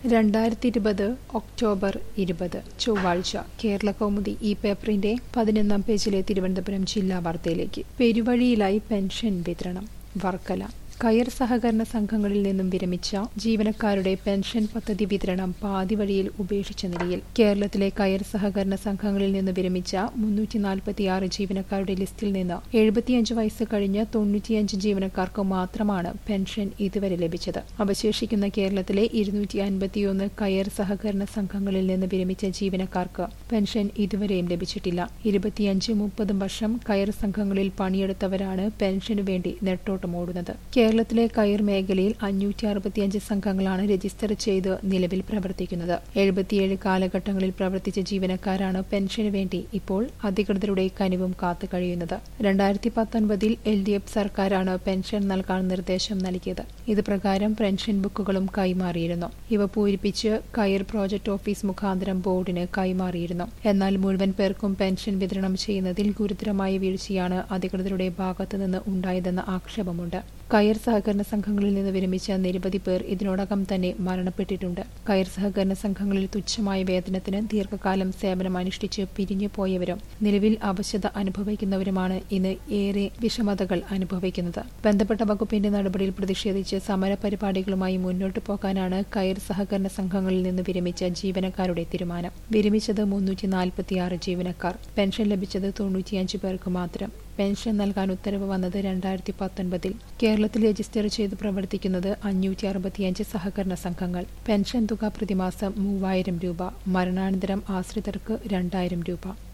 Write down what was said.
രണ്ടായിരത്തി ഇരുപത് ഒക്ടോബർ ഇരുപത് ചൊവ്വാഴ്ച കേരള കൗമുദി ഈ പേപ്പറിന്റെ പതിനൊന്നാം പേജിലെ തിരുവനന്തപുരം ജില്ലാ വാർത്തയിലേക്ക് പെരുവഴിയിലായി പെൻഷൻ വിതരണം വർക്കല കയർ സഹകരണ സംഘങ്ങളിൽ നിന്നും വിരമിച്ച ജീവനക്കാരുടെ പെൻഷൻ പദ്ധതി വിതരണം പാതി വഴിയിൽ ഉപേക്ഷിച്ച നിലയിൽ കേരളത്തിലെ കയർ സഹകരണ സംഘങ്ങളിൽ നിന്ന് വിരമിച്ച മുന്നൂറ്റി നാൽപ്പത്തിയാറ് ജീവനക്കാരുടെ ലിസ്റ്റിൽ നിന്ന് എഴുപത്തിയഞ്ച് വയസ്സ് കഴിഞ്ഞ് തൊണ്ണൂറ്റിയഞ്ച് ജീവനക്കാർക്ക് മാത്രമാണ് പെൻഷൻ ഇതുവരെ ലഭിച്ചത് അവശേഷിക്കുന്ന കേരളത്തിലെ ഇരുന്നൂറ്റി അൻപത്തിയൊന്ന് കയർ സഹകരണ സംഘങ്ങളിൽ നിന്ന് വിരമിച്ച ജീവനക്കാർക്ക് പെൻഷൻ ഇതുവരെയും ലഭിച്ചിട്ടില്ല ഇരുപത്തിയഞ്ച് മുപ്പതും വർഷം കയർ സംഘങ്ങളിൽ പണിയെടുത്തവരാണ് പെൻഷനു വേണ്ടി നെട്ടോട്ടമോടുന്നത് കേരളത്തിലെ കയർ മേഖലയിൽ അഞ്ഞൂറ്റി അറുപത്തിയഞ്ച് സംഘങ്ങളാണ് രജിസ്റ്റർ ചെയ്ത് നിലവിൽ പ്രവർത്തിക്കുന്നത് എഴുപത്തിയേഴ് കാലഘട്ടങ്ങളിൽ പ്രവർത്തിച്ച ജീവനക്കാരാണ് പെൻഷനു വേണ്ടി ഇപ്പോൾ അധികൃതരുടെ കനിവും കാത്തു കഴിയുന്നത് രണ്ടായിരത്തി പത്തൊൻപതിൽ എൽ ഡി എഫ് സർക്കാരാണ് പെൻഷൻ നൽകാൻ നിർദ്ദേശം നൽകിയത് ഇത് പ്രകാരം പെൻഷൻ ബുക്കുകളും കൈമാറിയിരുന്നു ഇവ പൂരിപ്പിച്ച് കയർ പ്രോജക്ട് ഓഫീസ് മുഖാന്തരം ബോർഡിന് കൈമാറിയിരുന്നു എന്നാൽ മുഴുവൻ പേർക്കും പെൻഷൻ വിതരണം ചെയ്യുന്നതിൽ ഗുരുതരമായ വീഴ്ചയാണ് അധികൃതരുടെ ഭാഗത്തുനിന്ന് ഉണ്ടായതെന്ന ആക്ഷേപമുണ്ട് കയർ സഹകരണ സംഘങ്ങളിൽ നിന്ന് വിരമിച്ച നിരവധി പേർ ഇതിനോടകം തന്നെ മരണപ്പെട്ടിട്ടുണ്ട് കയർ സഹകരണ സംഘങ്ങളിൽ തുച്ഛമായ വേതനത്തിന് ദീർഘകാലം സേവനം അനുഷ്ഠിച്ച് പിരിഞ്ഞു പോയവരും നിലവിൽ അവശത അനുഭവിക്കുന്നവരുമാണ് ഇന്ന് ഏറെ വിഷമതകൾ അനുഭവിക്കുന്നത് ബന്ധപ്പെട്ട വകുപ്പിന്റെ നടപടിയിൽ പ്രതിഷേധിച്ച് സമര പരിപാടികളുമായി മുന്നോട്ടു പോകാനാണ് കയർ സഹകരണ സംഘങ്ങളിൽ നിന്ന് വിരമിച്ച ജീവനക്കാരുടെ തീരുമാനം വിരമിച്ചത് മുന്നൂറ്റി നാൽപ്പത്തിയാറ് ജീവനക്കാർ പെൻഷൻ ലഭിച്ചത് തൊണ്ണൂറ്റിയഞ്ച് പേർക്ക് മാത്രം പെൻഷൻ നൽകാൻ ഉത്തരവ് വന്നത് രണ്ടായിരത്തി പത്തൊൻപതിൽ കേരളത്തിൽ രജിസ്റ്റർ ചെയ്ത് പ്രവർത്തിക്കുന്നത് അഞ്ഞൂറ്റി അറുപത്തിയഞ്ച് സഹകരണ സംഘങ്ങൾ പെൻഷൻ തുക പ്രതിമാസം മൂവായിരം രൂപ മരണാനന്തരം ആശ്രിതർക്ക് രണ്ടായിരം രൂപ